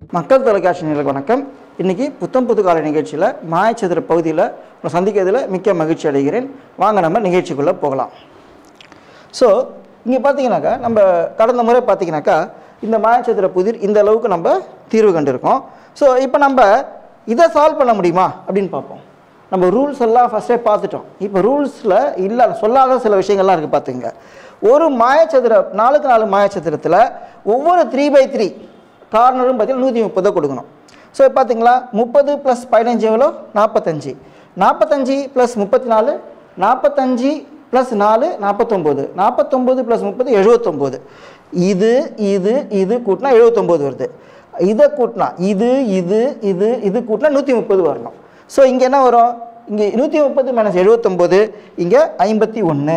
மக்கள் தொலைக்காட்சி நேயர்களுக்கு வணக்கம் இன்றைக்கி புத்தம் புது கால நிகழ்ச்சியில் மாயச்சதுர பகுதியில் உங்களை சந்திக்கிறதுல மிக்க மகிழ்ச்சி அடைகிறேன் வாங்க நம்ம நிகழ்ச்சிக்குள்ளே போகலாம் ஸோ இங்கே பார்த்தீங்கன்னாக்கா நம்ம கடந்த முறை பார்த்தீங்கன்னாக்கா இந்த மாயச்சதுர புதிர் இந்த அளவுக்கு நம்ம தீர்வு கண்டிருக்கோம் ஸோ இப்போ நம்ம இதை சால்வ் பண்ண முடியுமா அப்படின்னு பார்ப்போம் நம்ம ரூல்ஸ் எல்லாம் ஃபஸ்ட்டே பார்த்துட்டோம் இப்போ ரூல்ஸில் இல்லை சொல்லாத சில விஷயங்கள்லாம் இருக்குது பார்த்துங்க ஒரு மாயச்சதுர நாலுக்கு நாலு மாயச்சதுரத்தில் ஒவ்வொரு த்ரீ பை த்ரீ கார்னரும் பார்த்தீங்கன்னா நூற்றி முப்பதை கொடுக்கணும் ஸோ பார்த்தீங்களா முப்பது ப்ளஸ் பதினஞ்சு எவ்வளோ நாற்பத்தஞ்சு நாற்பத்தஞ்சு ப்ளஸ் முப்பத்தி நாலு நாற்பத்தஞ்சு ப்ளஸ் நாலு நாற்பத்தொம்போது நாற்பத்தொம்போது ப்ளஸ் முப்பது எழுபத்தொம்போது இது இது இது கூட்டினா எழுபத்தொம்போது வருது இதை கூட்டினா இது இது இது இது கூட்டினா நூற்றி முப்பது வரணும் ஸோ இங்கே என்ன வரும் இங்கே நூற்றி முப்பது மைனஸ் எழுபத்தொம்போது இங்கே ஐம்பத்தி ஒன்று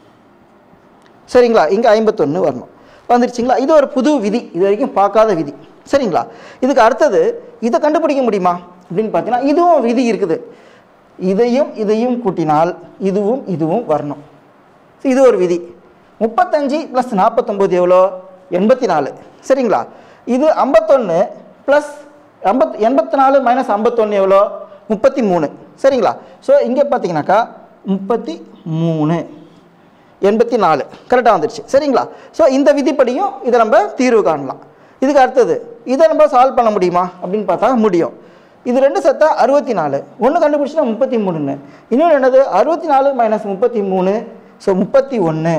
சரிங்களா இங்கே ஐம்பத்தொன்று வரணும் வந்துருச்சுங்களா இது ஒரு புது விதி இது வரைக்கும் பார்க்காத விதி சரிங்களா இதுக்கு அடுத்தது இதை கண்டுபிடிக்க முடியுமா அப்படின்னு பார்த்தீங்கன்னா இதுவும் விதி இருக்குது இதையும் இதையும் கூட்டினால் இதுவும் இதுவும் வரணும் இது ஒரு விதி முப்பத்தஞ்சு ப்ளஸ் நாற்பத்தொம்போது எவ்வளோ எண்பத்தி நாலு சரிங்களா இது ஐம்பத்தொன்று ப்ளஸ் ஐம்பத் எண்பத்தி நாலு மைனஸ் ஐம்பத்தொன்று எவ்வளோ முப்பத்தி மூணு சரிங்களா ஸோ இங்கே பார்த்தீங்கன்னாக்கா முப்பத்தி மூணு எண்பத்தி நாலு கரெக்டாக வந்துடுச்சு சரிங்களா ஸோ இந்த விதிப்படியும் இதை நம்ம தீர்வு காணலாம் இதுக்கு அடுத்தது இதை நம்ம சால்வ் பண்ண முடியுமா அப்படின்னு பார்த்தா முடியும் இது ரெண்டு செத்தா அறுபத்தி நாலு ஒன்று கண்டுபிடிச்சினா முப்பத்தி மூணுன்னு இன்னொன்று என்னது அறுபத்தி நாலு மைனஸ் முப்பத்தி மூணு ஸோ முப்பத்தி ஒன்று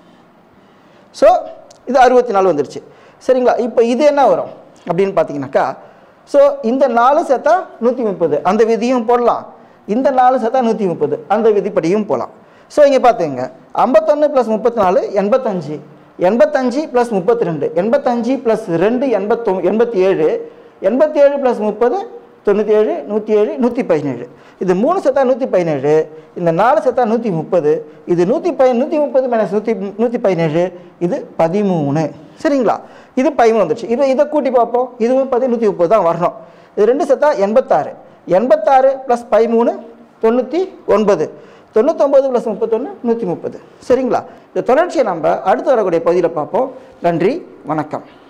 ஸோ இது அறுபத்தி நாலு வந்துருச்சு சரிங்களா இப்போ இது என்ன வரும் அப்படின்னு பார்த்தீங்கன்னாக்கா ஸோ இந்த நாலு சேர்த்தா நூற்றி முப்பது அந்த விதியும் போடலாம் இந்த நாலு சேர்த்தா நூற்றி முப்பது அந்த விதிப்படியும் போகலாம் ஸோ இங்கே பார்த்துங்க ஐம்பத்தொன்று ப்ளஸ் முப்பத்தி நாலு எண்பத்தஞ்சு எண்பத்தஞ்சு ப்ளஸ் முப்பத்தி ரெண்டு எண்பத்தஞ்சு ப்ளஸ் ரெண்டு எண்பத்தொ எண்பத்தி ஏழு எண்பத்தி ஏழு ப்ளஸ் முப்பது தொண்ணூற்றி ஏழு நூற்றி ஏழு நூற்றி பதினேழு இது மூணு செத்தா நூற்றி பதினேழு இந்த நாலு செத்தா நூற்றி முப்பது இது நூற்றி ப நூற்றி முப்பது மைனஸ் நூற்றி நூற்றி பதினேழு இது பதிமூணு சரிங்களா இது பதிமூணு வந்துச்சு இதை இதை கூட்டி பார்ப்போம் இதுவும் பதி நூற்றி முப்பது தான் வரணும் இது ரெண்டு செத்தா எண்பத்தாறு எண்பத்தாறு ப்ளஸ் பதிமூணு தொண்ணூற்றி ஒன்பது தொண்ணூத்தொம்பது ப்ளஸ் முப்பத்தொன்று நூற்றி முப்பது சரிங்களா இந்த தொடர்ச்சியை நம்ம அடுத்து வரக்கூடிய பகுதியில் பார்ப்போம் நன்றி வணக்கம்